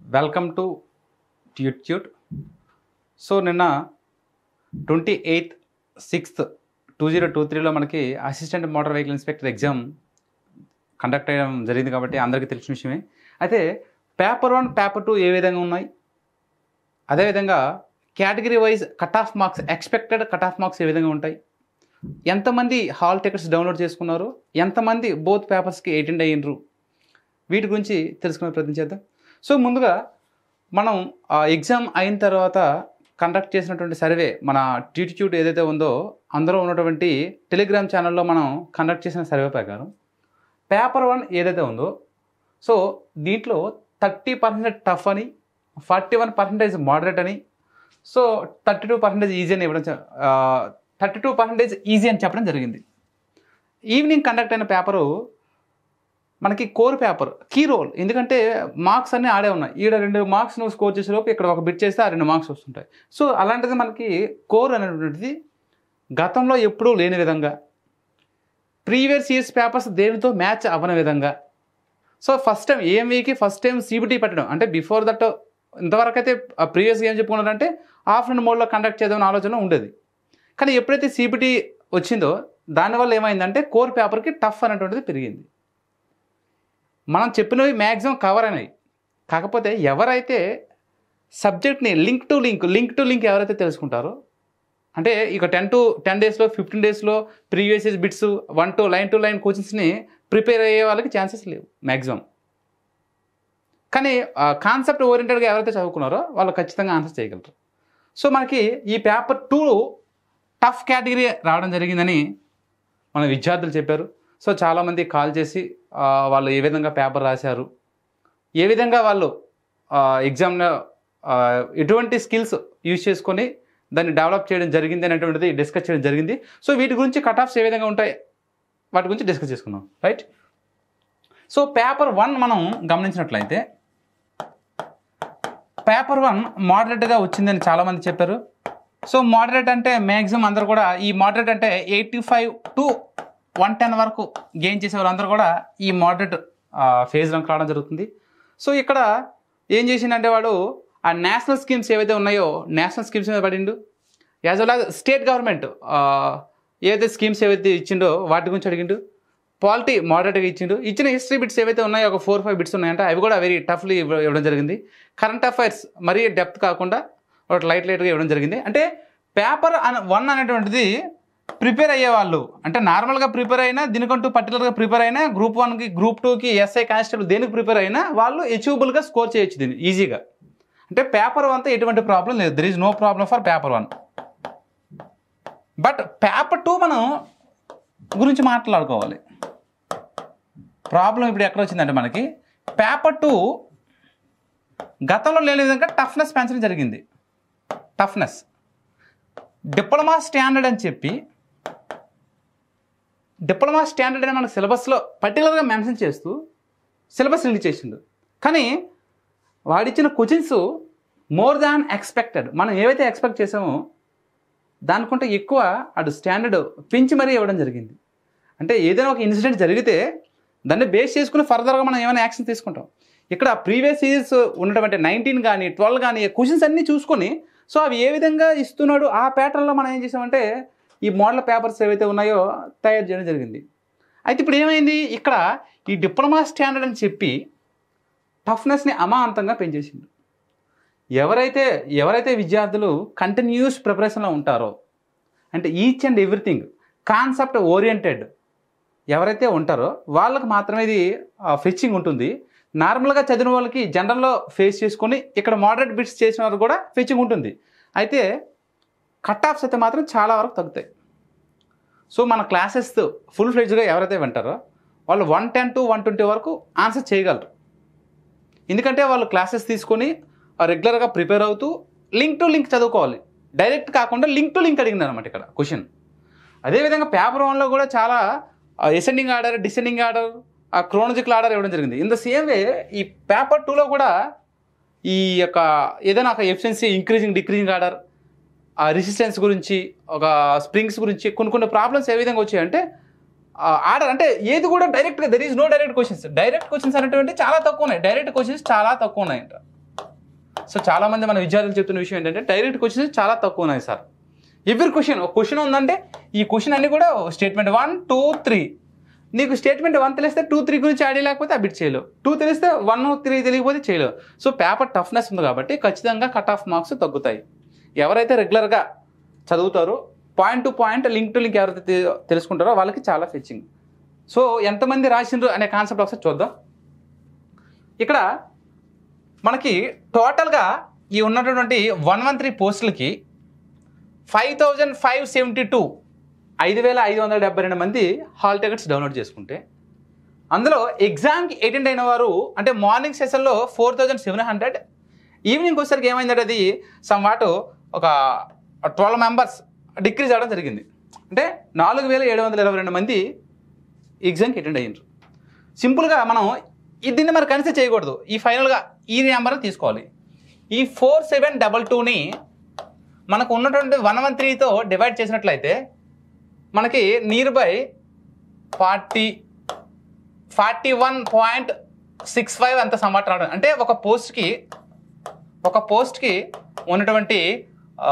welcome టు ట్యూట్ ట్యూట్ సో నిన్న twenty eighth sixth two zero two త్రీలో మనకి assistant motor vehicle inspector exam conduct అయ్యడం జరిగింది కాబట్టి అందరికీ తెలిసిన విషయమే అయితే పేపర్ వన్ పేపర్ టూ ఏ విధంగా ఉన్నాయి అదేవిధంగా category wise cut off marks expected cut off marks ఏ విధంగా ఉంటాయి ఎంతమంది హాల్ టికెట్స్ డౌన్లోడ్ చేసుకున్నారు ఎంతమంది బోత్ పేపర్స్కి అటెండ్ అయ్యిండ్రు వీటి గురించి తెలుసుకునే ప్రయత్నం చేద్దాం సో ముందుగా మనం ఆ ఎగ్జామ్ అయిన తర్వాత కండక్ట్ చేసినటువంటి సర్వే మన ట్యూటిట్యూడ్ ఏదైతే ఉందో అందులో ఉన్నటువంటి టెలిగ్రామ్ ఛానల్లో మనం కండక్ట్ చేసిన సర్వే ప్రకారం పేపర్ వన్ ఏదైతే ఉందో సో దీంట్లో థర్టీ పర్సెంటేజ్ టఫ్ అని ఫార్టీ వన్ పర్సెంటేజ్ మోడరేట్ అని so thirty two percentage easy అని ఇవ్వడం థర్టీ టూ పర్సెంటేజ్ ఈజీ అని చెప్పడం జరిగింది ఈవినింగ్ కండక్ట్ అయిన పేపరు మనకి కోర్ పేపర్ కీ రోల్ ఎందుకంటే మార్క్స్ అన్నీ ఆడే ఉన్నాయి ఈడ రెండు మార్క్స్ నువ్వు స్కోర్ చేసేలోపు ఇక్కడ ఒక బిట్ చేస్తే ఆ రెండు మార్క్స్ వస్తుంటాయి సో అలాంటిది మనకి కోర్ అనేటువంటిది గతంలో ఎప్పుడూ లేని విధంగా ప్రీవియస్ ఇయర్స్ పేపర్స్ దేనితో మ్యాచ్ అవ్వని విధంగా సో ఫస్ట్ టైం ఏఎంవీకి ఫస్ట్ టైం సిబిటీ పెట్టడం అంటే బిఫోర్ దట్ ఇంతవరకు అయితే ప్రీవియస్ ఏం చెప్పుకున్నారంటే ఆఫ్లైన్ మోడ్లో కండక్ట్ చేద్దామని ఆలోచన ఉండేది కానీ ఎప్పుడైతే సిబిటీ వచ్చిందో దానివల్ల ఏమైందంటే కోర్ పేపర్కి టఫ్ అనేటువంటిది పెరిగింది మనం చెప్పినవి మ్యాక్సిమం కవర్ అయినాయి కాకపోతే ఎవరైతే సబ్జెక్ట్ని link to link link to link ఎవరైతే తెలుసుకుంటారో అంటే ఇక టెన్ టు టెన్ డేస్లో ఫిఫ్టీన్ డేస్లో previous years bits one to line to line కోచింగ్స్ని ప్రిపేర్ అయ్యే వాళ్ళకి ఛాన్సెస్ లేవు మ్యాక్సిమం కానీ కాన్సెప్ట్ ఓరియంటెడ్గా ఎవరైతే చదువుకున్నారో వాళ్ళు ఖచ్చితంగా ఆన్సర్ చేయగలరు సో మనకి ఈ పేపర్ టూ టఫ్ కేటగిరీ రావడం జరిగిందని మన విద్యార్థులు చెప్పారు సో చాలామంది కాల్ చేసి ఆ, వాళ్ళు ఏ విధంగా పేపర్ రాశారు ఏ విధంగా వాళ్ళు ఎగ్జామ్లో ఎటువంటి స్కిల్స్ యూజ్ చేసుకొని దాన్ని డెవలప్ చేయడం జరిగింది అనేటువంటిది డిస్కస్ చేయడం జరిగింది సో వీటి గురించి కట్ ఆఫ్స్ ఏ విధంగా ఉంటాయి వాటి గురించి డిస్కస్ చేసుకుందాం రైట్ సో పేపర్ వన్ మనం గమనించినట్లయితే పేపర్ వన్ మోడరేట్గా వచ్చిందని చాలామంది చెప్పారు సో మోడరేట్ అంటే మ్యాక్సిమం అందరూ కూడా ఈ మోడరేట్ అంటే eighty five to one ten వరకు గెయిన్ చేసే వాళ్ళందరూ కూడా ఈ మోడరేట్ ఫేజ్లోకి రావడం జరుగుతుంది సో ఇక్కడ ఏం చేసిండంటే వాడు ఆ నేషనల్ స్కీమ్స్ ఏవైతే ఉన్నాయో నేషనల్ స్కీమ్స్ మీద పడిండు as well as state government ఏదైతే స్కీమ్స్ ఏవైతే ఇచ్చిండో వాటి గురించి అడిగిండు పాలిటీ మోడరేట్గా ఇచ్చిండు ఇచ్చిన హిస్టరీ బిట్స్ ఏవైతే ఉన్నాయో ఒక ఫోర్ ఫైవ్ బిట్స్ ఉన్నాయంటే అవి కూడా వెరీ టఫ్లీ ఇవ్వడం జరిగింది కరెంట్ అఫైర్స్ మరీ డెప్త్ కాకుండా ఒకటి లైట్ లైట్గా ఇవ్వడం జరిగింది అంటే పేపర్ అన వన్ అనేటువంటిది ప్రిపేర్ అయ్యేవాళ్ళు అంటే నార్మల్గా ప్రిపేర్ అయినా దీనికంటూ పర్టికులర్గా ప్రిపేర్ అయినా గ్రూప్ వన్కి గ్రూప్ టూకి ఎస్ఐ కానిస్టేబుల్ దేనికి ప్రిపేర్ అయినా వాళ్ళు అచీవబుల్గా స్కోర్ చేయొచ్చు దీన్ని ఈజీగా అంటే పేపర్ వన్తో ఎటువంటి ప్రాబ్లం లేదు there is no problem for paper one but paper two మనం గురించి మాట్లాడుకోవాలి ప్రాబ్లం ఇప్పుడు ఎక్కడ వచ్చిందంటే మనకి పేపర్ టూ గతంలో లేని విధంగా టఫ్నెస్ పెంచడం జరిగింది టఫ్నెస్ డిప్లొమా స్టాండర్డ్ అని చెప్పి డిప్లొమా స్టాండర్డ్ అని మన సిలబస్లో పర్టికులర్గా మెన్షన్ చేస్తూ సిలబస్ రిలీజ్ చేసిండు కానీ వాడిచ్చిన క్వశ్చన్స్ మోర్ దాన్ ఎక్స్పెక్టెడ్ మనం ఏవైతే ఎక్స్పెక్ట్ చేసామో దానికంటే ఎక్కువ అటు స్టాండర్డ్ పెంచి మరీ ఇవ్వడం జరిగింది అంటే ఏదైనా ఒక ఇన్సిడెంట్ జరిగితే దాన్ని బేస్ చేసుకుని ఫర్దర్గా మనం ఏమైనా యాక్షన్ తీసుకుంటాం ఇక్కడ ప్రీవియస్ ఇయర్స్ ఉన్నటువంటి నైన్టీన్ కానీ ట్వెల్వ్ కానీ క్వశ్చన్స్ అన్నీ చూసుకొని సో అవి ఏ విధంగా ఇస్తున్నాడు ఆ ప్యాటర్న్లో మనం ఏం చేసామంటే ఈ మోడల్ పేపర్స్ ఏవైతే ఉన్నాయో తయారు చేయడం జరిగింది అయితే ఇప్పుడు ఏమైంది ఇక్కడ ఈ డిప్లొమా స్టాండర్డ్ అని చెప్పి టఫ్నెస్ని అమాంతంగా పెంచేసిండు ఎవరైతే ఎవరైతే విద్యార్థులు కంటిన్యూస్ ప్రిపరేషన్లో ఉంటారో అంటే each and everything concept oriented ఎవరైతే ఉంటారో వాళ్ళకి మాత్రమే ఇది ఫెచ్చింగ్ ఉంటుంది నార్మల్గా చదివిన వాళ్ళకి జనరల్లో ఫేస్ చేసుకొని ఇక్కడ మోడరేట్ బిట్స్ చేసిన వాళ్ళు కూడా ఫెచ్చింగ్ ఉంటుంది అయితే కట్ ఆఫ్స్ అయితే మాత్రం చాలా వరకు తగ్గుతాయి సో మన క్లాసెస్ ఫుల్ ఫ్లెడ్జ్గా ఎవరైతే వింటారో వాళ్ళు one ten to one twenty వరకు ఆన్సర్ చేయగలరు ఎందుకంటే వాళ్ళు క్లాసెస్ తీసుకొని రెగ్యులర్గా ప్రిపేర్ అవుతూ లింక్ టు లింక్ చదువుకోవాలి డైరెక్ట్ కాకుండా లింక్ టు లింక్ అడిగింది అనమాట ఇక్కడ క్వశ్చన్ అదేవిధంగా పేపర్ వన్లో కూడా చాలా ఎసెండింగ్ ఆర్డర్ డిసెండింగ్ ఆర్డర్ ఆ క్రోనజికల్ ఆర్డర్ ఇవ్వడం జరిగింది ఇన్ ద సేమ్ వే ఈ పేపర్ టూలో కూడా ఈ యొక్క ఏదైనా ఒక ఎఫిషియన్సీ ఇంక్రీజింగ్ డిక్రీజింగ్ ఆర్డర్ ఆ రెసిస్టెన్స్ గురించి ఒక స్ప్రింగ్స్ గురించి కొన్ని కొన్ని ప్రాబ్లమ్స్ ఏ విధంగా వచ్చాయంటే ఆర్డర్ అంటే ఏది కూడా డైరెక్ట్గా there is no direct questions direct questions అనేటువంటి చాలా తక్కువ ఉన్నాయి డైరెక్ట్ క్వశ్చన్స్ చాలా తక్కువ ఉన్నాయంట సో చాలామంది మన విద్యార్థులు చెప్తున్న విషయం ఏంటంటే డైరెక్ట్ క్వశ్చన్స్ చాలా తక్కువ ఉన్నాయి సార్ ఎవ్రీ క్వశ్చన్ ఒక క్వశ్చన్ ఉందంటే ఈ క్వశ్చన్ అన్ని కూడా స్టేట్మెంట్ వన్ టూ త్రీ నీకు స్టేట్మెంట్ వన్ తెలిస్తే టూ త్రీ గురించి ఐడియా లేకపోతే అబిట్ చేయలేవు టూ తెలిస్తే వన్ త్రీ తెలియకపోతే చేయలేవు సో పేపర్ టఫ్నెస్ ఉంది కాబట్టి ఖచ్చితంగా కట్ ఆఫ్ మార్క్స్ తగ్గుతాయి ఎవరైతే రెగ్యులర్గా చదువుతారో point to point link to link ఎవరైతే తె- తెలుసుకుంటారో వాళ్ళకి చాలా ఫెచ్చింగ్ సో ఎంతమంది రాసిండ్రు అనే కాన్సెప్ట్ ఒకసారి చూద్దాం ఇక్కడ మనకి టోటల్గా ఈ ఉన్నటువంటి వన్ వన్ త్రీ పోస్టులకి five thousand five seventy two ఐదు వేల ఐదు వందల డెబ్బై రెండు మంది హాల్ టికెట్స్ డౌన్లోడ్ చేసుకుంటే అందులో ఎగ్జామ్కి అటెండ్ అయిన వారు అంటే మార్నింగ్ సెషన్లో four thousand seven hundred evening వచ్చేసరికి ఏమైందంటే అది సమ్ వాట్ ఒక ట్వెల్వ్ మెంబర్స్ డిక్రీజ్ అవ్వడం జరిగింది అంటే నాలుగు వేల ఏడు వందల ఇరవై రెండు మంది ఎగ్జామ్కి అటెండ్ అయ్యారు సింపుల్గా మనం ఈ- దీన్ని మరి కన్సిడర్ చేయకూడదు ఈ ఫైనల్గా ఈ నెంబర్ తీసుకోవాలి ఈ ఫోర్ సెవెన్ డబల్ టూని మనకు ఉన్నటువంటి వన్ వన్ త్రీతో డివైడ్ చేసినట్లయితే మనకి nearby forty forty one point six five అంత సమాట్ రావడం అంటే ఒక పోస్ట్కి ఒక పోస్ట్కి ఉన్నటువంటి ఆ,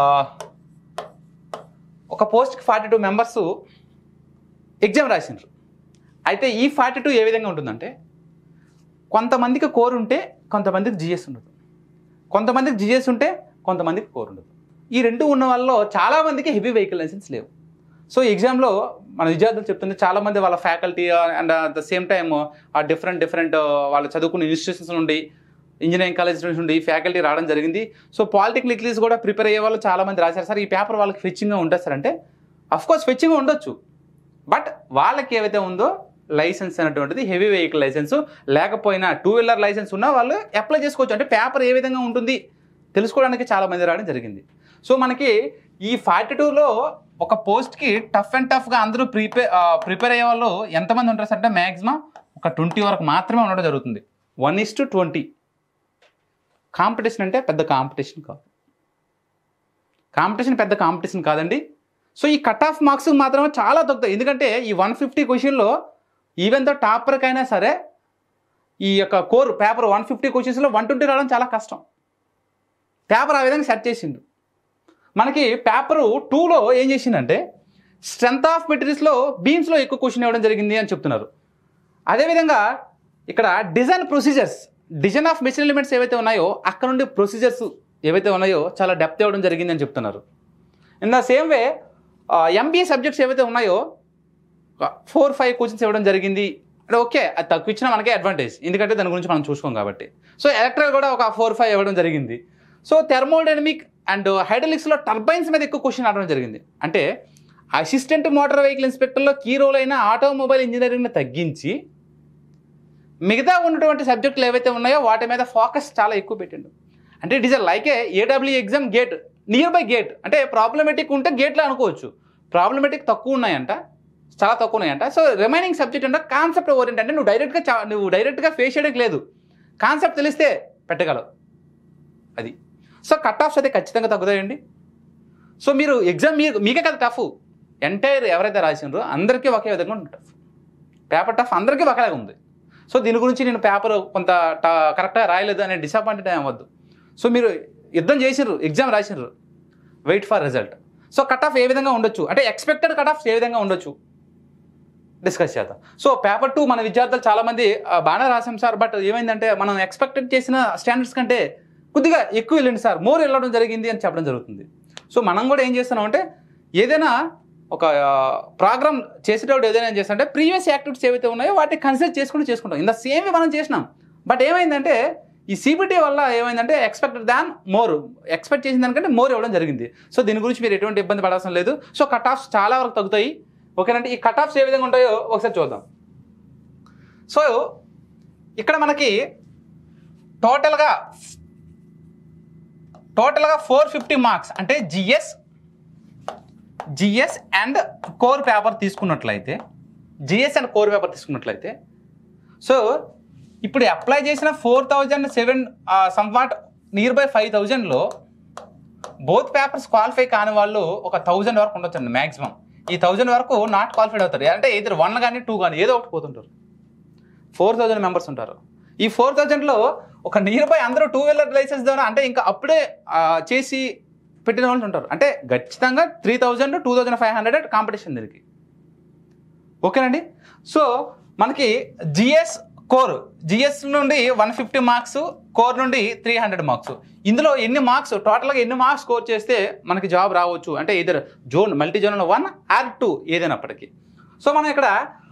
ఒక పోస్ట్కి ఫార్టీ టూ మెంబర్స్ ఎగ్జామ్ రాసిండ్రు అయితే ఈ ఫార్టీ టూ ఏ విధంగా ఉంటుందంటే కొంతమందికి కోర్ ఉంటే కొంతమందికి జిఎస్ ఉండదు కొంతమందికి జిఎస్ ఉంటే కొంతమందికి కోర్ ఉండదు ఈ రెండు ఉన్న వాళ్ళలో చాలామందికి హెవీ వెహికల్ లైసెన్స్ లేవు సో ఎగ్జామ్లో మన విద్యార్థులు చెప్తుంది చాలామంది వాళ్ళ faculty and at the same time ఆ డిఫరెంట్ డిఫరెంట్ వాళ్ళు చదువుకున్న ఇన్స్టిట్యూషన్స్ నుండి ఇంజనీరింగ్ కాలేజ్ నుండి ఫ్యాకల్టీ రావడం జరిగింది సో పాలిటెక్నిక్లీస్ కూడా ప్రిపేర్ అయ్యే వాళ్ళు చాలామంది రాశారు సార్ ఈ పేపర్ వాళ్ళకి ఫెచ్చింగ్గా ఉంటుంది సార్ అంటే అఫ్కోర్స్ ఫెచ్చింగ్గా ఉండొచ్చు బట్ వాళ్ళకి ఏవైతే ఉందో లైసెన్స్ అనేటువంటిది హెవీ వెహికల్ లైసెన్స్ లేకపోయినా టూ వీలర్ లైసెన్స్ ఉన్నా వాళ్ళు అప్లై చేసుకోవచ్చు అంటే పేపర్ ఏ విధంగా ఉంటుంది తెలుసుకోవడానికి చాలా మంది రావడం జరిగింది సో మనకి ఈ ఫార్టీ టూలో ఒక పోస్ట్కి టఫ్ అండ్ టఫ్గా అందరూ ప్రిపేర్ ప్రిపేర్ అయ్యే వాళ్ళు ఎంతమంది ఉంటారు సార్ అంటే మ్యాక్సిమం ఒక ట్వంటీ వరకు మాత్రమే ఉండడం జరుగుతుంది one is to twenty competition అంటే పెద్ద కాంపిటీషన్ కాదు కాంపిటీషన్ పెద్ద కాంపిటీషన్ కాదండి సో ఈ కట్ ఆఫ్ మార్క్స్ మాత్రమే చాలా తగ్గుతాయి ఎందుకంటే ఈ వన్ ఫిఫ్టీ క్వశ్చన్లో ఈవెన్ తో టాపర్కైనా సరే ఈ యొక్క కోర్ పేపర్ వన్ ఫిఫ్టీ క్వశ్చన్స్లో వన్ ట్వంటీ రావడం చాలా కష్టం పేపర్ ఆ విధంగా సెట్ చేసిండు మనకి పేపరు టూలో ఏం చేసిందంటే స్ట్రెంత్ ఆఫ్ మెటీరియల్స్లో బీమ్స్లో ఎక్కువ క్వశ్చన్ ఇవ్వడం జరిగింది అని చెప్తున్నారు అదేవిధంగా ఇక్కడ design procedures design of machine elements ఏవైతే ఉన్నాయో అక్కడ నుండి ప్రొసీజర్స్ ఏవైతే ఉన్నాయో చాలా డెప్త్ ఇవ్వడం జరిగింది అని చెప్తున్నారు in the same way MBA subjects ఏవైతే ఉన్నాయో ఫోర్ ఫైవ్ క్వశ్చన్స్ ఇవ్వడం జరిగింది అంటే ఓకే అది తక్కువ ఇచ్చినా మనకే అడ్వాంటేజ్ ఎందుకంటే దాని గురించి మనం చూసుకోం కాబట్టి సో ఎలక్ట్రల్ కూడా ఒక ఫోర్ ఫైవ్ ఇవ్వడం జరిగింది సో థెర్మోడైనమిక్ అండ్ హైడ్రలిక్స్లో టర్బైన్స్ మీద ఎక్కువ క్వశ్చన్ అడగడం జరిగింది అంటే అసిస్టెంట్ మోటార్ వెహికల్ ఇన్స్పెక్టర్లో కీ రోల్ అయిన ఆటోమొబైల్ ఇంజనీరింగ్ని తగ్గించి మిగతా ఉన్నటువంటి సబ్జెక్టులు ఏవైతే ఉన్నాయో వాటి మీద ఫోకస్ చాలా ఎక్కువ పెట్టిండు అంటే it is like a AW exam GATE nearby GATE అంటే ప్రాబ్లమేటిక్ ఉంటే గేట్లో అనుకోవచ్చు ప్రాబ్లమేటిక్ తక్కువ ఉన్నాయంట చాలా తక్కువ ఉన్నాయంట సో రిమైనింగ్ సబ్జెక్ట్ అంటే కాన్సెప్ట్ ఓరియంట్ అంటే నువ్వు డైరెక్ట్గా చా- నువ్వు డైరెక్ట్గా ఫేస్ చేయడానికి లేదు కాన్సెప్ట్ తెలిస్తే పెట్టగలవు అది సో కట్ ఆఫ్స్ అయితే ఖచ్చితంగా తగ్గుతాయండి సో మీరు ఎగ్జామ్ మీకు మీకే కదా టఫ్ ఎంటైర్ ఎవరైతే రాసిండ్రో అందరికీ ఒకే విధంగా ఉంటుంది టఫ్ పేపర్ టఫ్ అందరికీ ఒకలాగా ఉంది సో దీని గురించి నేను పేపర్ కొంత ట- కరెక్ట్గా రాయలేదు అనే డిసప్పాయింటెడ్ అవ్వద్దు సో మీరు యుద్ధం చేసిర్రు ఎగ్జామ్ రాసిర్రు wait for result so cut off ఏ విధంగా ఉండొచ్చు అంటే ఎక్స్పెక్టెడ్ కట్ ఆఫ్ ఏ విధంగా ఉండొచ్చు డిస్కస్ చేద్దాం సో పేపర్ టూ మన విద్యార్థులు చాలామంది ఆ, బాగానే రాసాం సార్ బట్ ఏమైందంటే మనం ఎక్స్పెక్టెడ్ చేసిన స్టాండర్డ్స్ కంటే కొద్దిగా ఎక్కువ వెళ్ళండి సార్ మోర్ వెళ్ళడం జరిగింది అని చెప్పడం జరుగుతుంది సో మనం కూడా ఏం చేస్తున్నాం అంటే ఏదైనా ఒక ప్రోగ్రామ్ చేసేటప్పుడు ఏదైనా ఏం చేస్తాం అంటే ప్రీవియస్ యాక్టివిటీస్ ఏవైతే ఉన్నాయో వాటిని కన్సిడర్ చేసుకుంటూ చేసుకుంటాం ఇంత సేమ్ మనం చేసినాం బట్ ఏమైందంటే ఈ సిబిటీ వల్ల ఏమైందంటే ఎక్స్పెక్టెడ్ దాన్ మోర్ ఎక్స్పెక్ట్ చేసిన దానికంటే మోర్ ఇవ్వడం జరిగింది సో దీని గురించి మీరు ఎటువంటి ఇబ్బంది పడాల్సిన లేదు సో కట్ ఆఫ్స్ చాలా వరకు తగ్గుతాయి ఓకేనంటే ఈ కట్ ఆఫ్స్ ఏ విధంగా ఉంటాయో ఒకసారి చూద్దాం సో ఇక్కడ మనకి టోటల్గా టోటల్గా ఫోర్ ఫిఫ్టీ మార్క్స్ అంటే GS GS and core paper తీసుకున్నట్లయితే జిఎస్ అండ్ కోర్ పేపర్ తీసుకున్నట్లయితే సో ఇప్పుడు అప్లై చేసిన four thousand seven somewhat nearby five థౌజండ్లో బోత్ పేపర్స్ క్వాలిఫై కాని వాళ్ళు ఒక థౌజండ్ వరకు ఉండొచ్చండి మ్యాక్సిమం ఈ థౌజండ్ వరకు నాట్ క్వాలిఫైడ్ అవుతారు అంటే ఇద్దరు వన్ కానీ టూ కానీ ఏదో ఒకటి పోతుంటారు ఫోర్ థౌజండ్ మెంబర్స్ ఉంటారు ఈ ఫోర్ థౌజండ్లో ఒక నియర్ బై అందరూ టూ వీలర్ లైసెన్స్ ద్వారా అంటే ఇంకా అప్పుడే ఆ, చేసి పెట్టిన వాళ్ళు ఉంటారు అంటే ఖచ్చితంగా three thousand two thousand five hundred competition దీనికి ఓకేనండి సో మనకి జిఎస్ కోర్ జిఎస్ నుండి వన్ ఫిఫ్టీ మార్క్స్ కోర్ నుండి త్రీ హండ్రెడ్ మార్క్స్ ఇందులో ఎన్ని మార్క్స్ టోటల్గా ఎన్ని మార్క్స్ స్కోర్ చేస్తే మనకి జాబ్ రావచ్చు అంటే ఇద్దరు zone multi zone one or two ఏదైనప్పటికీ సో మనం ఇక్కడ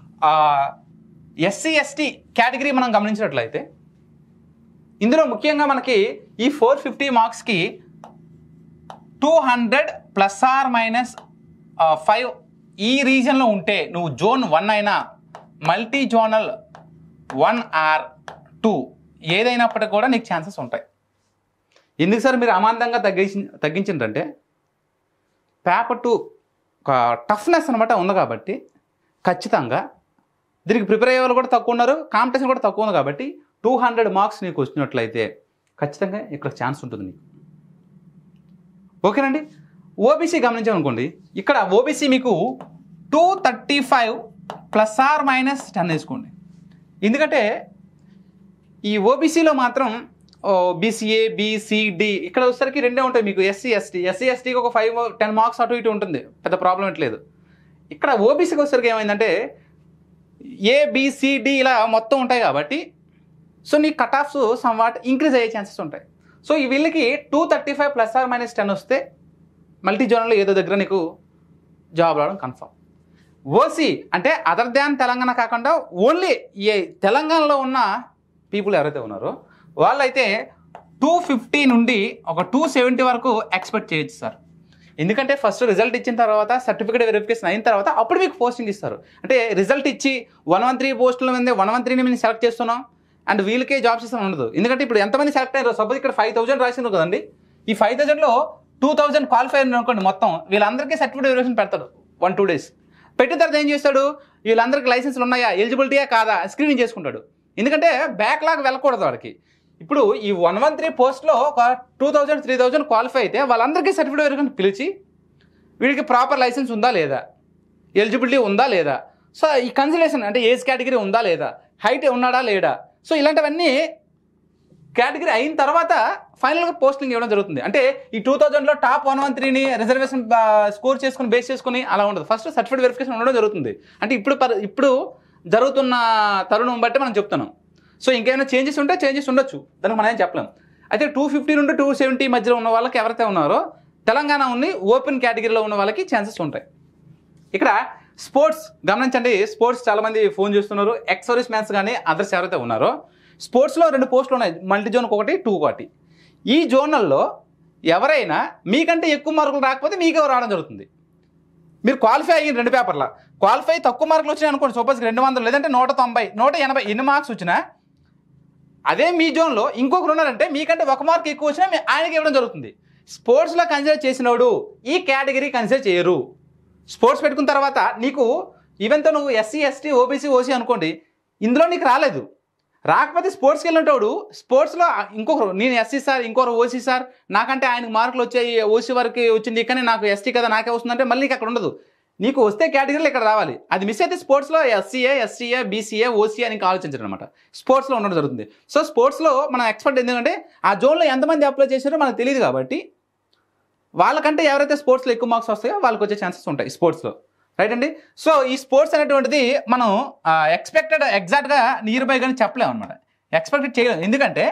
ఎస్సీ ఎస్టీ కేటగిరీ మనం గమనించినట్లయితే ఇందులో ముఖ్యంగా మనకి ఈ ఫోర్ ఫిఫ్టీ మార్క్స్కి two hundred plus or minus five ఈ రీజన్లో ఉంటే నువ్వు జోన్ వన్ అయినా multi zonal one or two ఏదైనప్పటికీ కూడా నీకు ఛాన్సెస్ ఉంటాయి ఎందుకు సార్ మీరు అమాంతంగా తగ్గించి తగ్గించిందంటే పేపర్ టూ ఒక టఫ్నెస్ అనమాట ఉంది కాబట్టి ఖచ్చితంగా దీనికి ప్రిపేర్ అయ్యే వాళ్ళు కూడా తక్కువ ఉన్నారు కాంపిటీషన్ కూడా తక్కువ ఉంది కాబట్టి టూ హండ్రెడ్ మార్క్స్ నీకు వచ్చినట్లయితే ఖచ్చితంగా ఇక్కడ ఛాన్స్ ఉంటుంది నీకు ఓకేనండి ఓబీసీ గమనించామనుకోండి ఇక్కడ ఓబీసీ మీకు two thirty five plus or minus ten వేసుకోండి ఎందుకంటే ఈ ఓబీసీలో మాత్రం బీసీఏ బీసీడి ఇక్కడ వచ్చేసరికి రెండే ఉంటాయి మీకు ఎస్సీ ఎస్టీ ఎస్సీ ఎస్టీకి ఒక ఫైవ్ టెన్ మార్క్స్ అటు ఇటు ఉంటుంది పెద్ద ప్రాబ్లం ఎట్లేదు ఇక్కడ ఓబీసీకి వచ్చేసరికి ఏమైందంటే ఏబిసిడి ఇలా మొత్తం ఉంటాయి కాబట్టి సో నీ cut offs somewhat increase అయ్యే ఛాన్సెస్ ఉంటాయి సో ఈ వీళ్ళకి two thirty five plus or minus ten వస్తే మల్టీ జోనల్లో ఏదో దగ్గర నీకు జాబ్ రావడం కన్ఫర్మ్ ఓసీ అంటే అదర్ దాన్ తెలంగాణ కాకుండా ఓన్లీ ఏ తెలంగాణలో ఉన్న పీపుల్ ఎవరైతే ఉన్నారో వాళ్ళైతే టూ ఫిఫ్టీ నుండి ఒక టూ సెవెంటీ వరకు ఎక్స్పెక్ట్ చేయొచ్చు సార్ ఎందుకంటే ఫస్ట్ రిజల్ట్ ఇచ్చిన తర్వాత సర్టిఫికేట్ వెరిఫికేషన్ అయిన తర్వాత అప్పుడు మీకు పోస్టింగ్ ఇస్తారు అంటే రిజల్ట్ ఇచ్చి వన్ వన్ త్రీ పోస్టుల మీద వన్ వన్ త్రీని మేము సెలెక్ట్ చేస్తున్నాం అండ్ వీళ్ళకే జాబ్స్ ఇస్తాం ఉండదు ఎందుకంటే ఇప్పుడు ఎంతమంది సెలెక్ట్ అయ్యారు సపోజ్ ఇక్కడ ఫైవ్ థౌసండ్ రాసింది కదండి ఈ ఫైవ్ థౌసండ్లో టూ థౌసండ్ క్వాలిఫై అయినారు అనుకోండి మొత్తం వీళ్ళందరికీ సర్టిఫికేట్ వెరిఫికేషన్ పెడతాడు వన్ టూ డేస్ పెట్టిన తర్వాత ఏం చేస్తాడు వీళ్ళందరికీ లైసెన్స్లు ఉన్నాయా ఎలిజిబిలిటీయా కాదా స్క్రీనింగ్ చేసుకుంటాడు ఎందుకంటే బ్యాక్లాగ్ వెళ్ళకూడదు వాడికి ఇప్పుడు ఈ వన్ వన్ త్రీ పోస్ట్లో ఒక two thousand three thousand qualify అయితే వాళ్ళందరికీ సర్టిఫికేట్ వెరిఫికేషన్ పిలిచి వీడికి ప్రాపర్ లైసెన్స్ ఉందా లేదా ఎలిజిబిలిటీ ఉందా లేదా సో ఈ కన్సిలేషన్ అంటే ఏజ్ కేటగిరీ ఉందా లేదా హైట్ ఉన్నాడా లేడా సో ఇలాంటివన్నీ కేటగిరీ అయిన తర్వాత ఫైనల్గా పోస్టింగ్ ఇవ్వడం జరుగుతుంది అంటే ఈ టూ థౌజండ్లో టాప్ వన్ వన్ త్రీని రిజర్వేషన్ స్కోర్ చేసుకుని బేస్ చేసుకుని అలా ఉండదు ఫస్ట్ సర్టిఫికేట్ వెరిఫికేషన్ ఉండడం జరుగుతుంది అంటే ఇప్పుడు పరి- ఇప్పుడు జరుగుతున్న తరుణం బట్టి మనం చెప్తున్నాం సో ఇంకేమైనా చేంజెస్ ఉంటే చేంజెస్ ఉండొచ్చు దానికి మనం ఏం చెప్పలేం అయితే టూ ఫిఫ్టీ నుండి టూ సెవెంటీ మధ్యలో ఉన్న వాళ్ళకి ఎవరైతే ఉన్నారో తెలంగాణ ఉంది ఓపెన్ కేటగిరీలో ఉన్న వాళ్ళకి ఛాన్సెస్ ఉంటాయి ఇక్కడ స్పోర్ట్స్ గమనించండి స్పోర్ట్స్ చాలా మంది ఫోన్ చేస్తున్నారు ఎక్స్ సర్వీస్ మ్యాన్స్ కానీ అదర్స్ ఎవరైతే ఉన్నారో స్పోర్ట్స్లో రెండు పోస్టులు ఉన్నాయి మల్టీ జోన్ ఒకటి టూ ఒకటి ఈ జోనల్లో ఎవరైనా మీకంటే ఎక్కువ మార్కులు రాకపోతే మీకే రావడం జరుగుతుంది మీరు క్వాలిఫై అయ్యి రెండు పేపర్ల క్వాలిఫై తక్కువ మార్కులు వచ్చినాయి అనుకోండి సపోజ్ రెండు వందలు లేదంటే నూట తొంభై నూట ఎనభై ఎన్ని మార్క్స్ వచ్చినా అదే మీ జోన్లో ఇంకొకరు ఉన్నారంటే మీకంటే ఒక మార్క్ ఎక్కువ వచ్చినా మీ- ఆయనకి ఇవ్వడం జరుగుతుంది స్పోర్ట్స్లో కన్సిడర్ చేసినోడు ఈ కేటగిరీ కన్సిడర్ చేయరు స్పోర్ట్స్ పెట్టుకున్న తర్వాత నీకు ఈవెన్తో నువ్వు ఎస్సీ ఎస్టీ ఓబీసీ ఓసీ అనుకోండి ఇందులో నీకు రాలేదు రాకపోతే స్పోర్ట్స్కి వెళ్ళినటోడు స్పోర్ట్స్లో ఇంకొకరు నేను ఎస్సీ సార్ ఇంకొకరు ఓసీ సార్ నాకంటే ఆయనకు మార్కులు వచ్చాయి ఓసీ వరకు వచ్చింది కానీ నాకు ఎస్టీ కదా నాకే వస్తుందంటే మళ్ళీ నీకు అక్కడ ఉండదు నీకు వస్తే కేటగిరీలో ఇక్కడ రావాలి అది మిస్ అయితే స్పోర్ట్స్లో ఎస్సీఏ ఎస్సీఏ బీసీఏ ఓసీఏ అని ఆలోచించడం అనమాట స్పోర్ట్స్లో ఉండడం జరుగుతుంది సో స్పోర్ట్స్లో మనం ఎక్స్పర్ట్ ఎందుకంటే ఆ జోన్లో ఎంతమంది అప్లై చేశారో మనకు తెలియదు కాబట్టి వాళ్ళకంటే ఎవరైతే స్పోర్ట్స్లో ఎక్కువ మార్క్స్ వస్తాయో వాళ్ళకి వచ్చే ఛాన్సెస్ ఉంటాయి స్పోర్ట్స్లో రైట్ అండి సో ఈ స్పోర్ట్స్ అనేటువంటిది మనం ఎక్స్పెక్టెడ్ ఎగ్జాక్ట్గా నియర్ బై కానీ చెప్పలేము అనమాట ఎక్స్పెక్టెడ్ చేయలేము ఎందుకంటే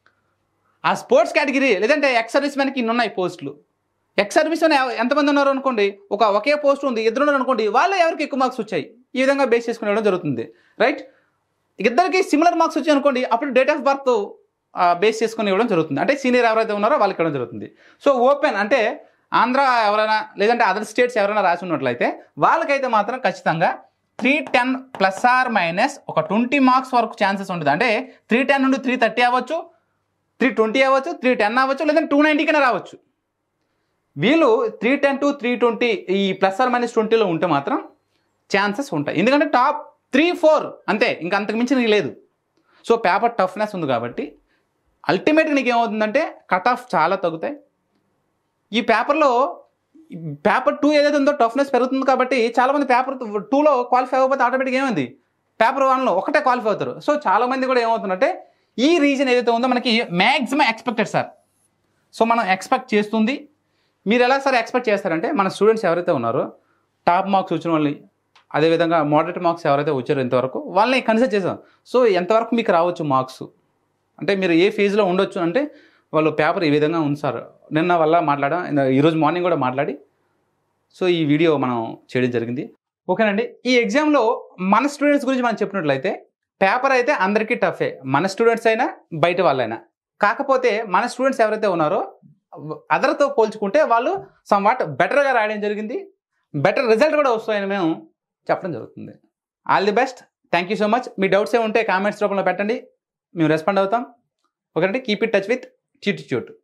ఆ స్పోర్ట్స్ కేటగిరీ లేదంటే ఎక్స్ సర్వీస్ మ్యాన్కి ఇన్ని ఉన్నాయి పోస్టులు ఎక్స్ సర్వీస్ మ్యాన్ ఎవ- ఎంతమంది ఉన్నారు అనుకోండి ఒక ఒకే పోస్ట్ ఉంది ఇద్దరు ఉన్నారు అనుకోండి వాళ్ళు ఎవరికి ఎక్కువ మార్క్స్ వచ్చాయి ఈ విధంగా బేస్ చేసుకుని ఇవ్వడం జరుగుతుంది రైట్ ఇద్దరికి సిమిలర్ మార్క్స్ వచ్చాయి అనుకోండి అప్పుడు డేట్ ఆఫ్ బర్త్ బేస్ చేసుకుని ఇవ్వడం జరుగుతుంది అంటే సీనియర్ ఎవరైతే ఉన్నారో వాళ్ళకి ఇవ్వడం జరుగుతుంది సో ఓపెన్ అంటే ఆంధ్ర ఎవరైనా లేదంటే అదర్ స్టేట్స్ ఎవరైనా రాసి ఉన్నట్లయితే వాళ్ళకైతే మాత్రం ఖచ్చితంగా three ten plus or minus ఒక ట్వంటీ మార్క్స్ వరకు ఛాన్సెస్ ఉంటుంది అంటే త్రీ టెన్ నుండి త్రీ థర్టీ అవ్వచ్చు త్రీ ట్వంటీ అవ్వచ్చు త్రీ టెన్ అవ్వచ్చు లేదంటే టూ నైంటీకైనా రావచ్చు వీళ్ళు three ten to three twenty ఈ ప్లస్ ఆర్ మైనస్ ట్వంటీలో ఉంటే మాత్రం ఛాన్సెస్ ఉంటాయి ఎందుకంటే టాప్ త్రీ ఫోర్ అంతే ఇంకా అంతకు మించి నీకు లేదు సో పేపర్ టఫ్నెస్ ఉంది కాబట్టి అల్టిమేట్గా నీకు ఏమవుతుందంటే కట్ ఆఫ్ చాలా తగ్గుతాయి ఈ పేపర్లో పేపర్ టూ ఏదైతే ఉందో టఫ్నెస్ పెరుగుతుంది కాబట్టి చాలామంది పేపర్ టూలో క్వాలిఫై అవ్వకపోతే ఆటోమేటిక్గా ఏమైంది పేపర్ వన్లో ఒకటే క్వాలిఫై అవుతారు సో చాలామంది కూడా ఏమవుతుందంటే ఈ రీజన్ ఏదైతే ఉందో మనకి మ్యాక్సిమం ఎక్స్పెక్టెడ్ సార్ సో మనం ఎక్స్పెక్ట్ చేస్తుంది మీరు ఎలా సార్ ఎక్స్పెక్ట్ చేస్తారంటే మన స్టూడెంట్స్ ఎవరైతే ఉన్నారో టాప్ మార్క్స్ వచ్చిన వాళ్ళని అదేవిధంగా మోడరేట్ మార్క్స్ ఎవరైతే వచ్చారో ఇంతవరకు వాళ్ళని కన్సిడర్ చేసాం సో ఎంతవరకు మీకు రావచ్చు మార్క్స్ అంటే మీరు ఏ ఫేజ్లో ఉండొచ్చు అంటే వాళ్ళు పేపర్ ఈ విధంగా ఉంది సార్ నిన్న వల్ల మాట్లాడాం నిన్న- ఈరోజు మార్నింగ్ కూడా మాట్లాడి సో ఈ వీడియో మనం చేయడం జరిగింది ఓకేనండి ఈ ఎగ్జామ్లో మన స్టూడెంట్స్ గురించి మనం చెప్పినట్లయితే పేపర్ అయితే అందరికీ టఫే మన స్టూడెంట్స్ అయినా బయట వాళ్ళైనా కాకపోతే మన స్టూడెంట్స్ ఎవరైతే ఉన్నారో అదర్తో పోల్చుకుంటే వాళ్ళు సమ్ వాట్ బెటర్గా రాయడం జరిగింది బెటర్ రిజల్ట్ కూడా వస్తాయని మేము చెప్పడం జరుగుతుంది all the best thank you so much మీ డౌట్స్ ఏమి ఉంటే కామెంట్స్ రూపంలో పెట్టండి మేము రెస్పాండ్ అవుతాం ఓకేనండి కీప్ ఇట్ టచ్ విత్ చిట్ చూట్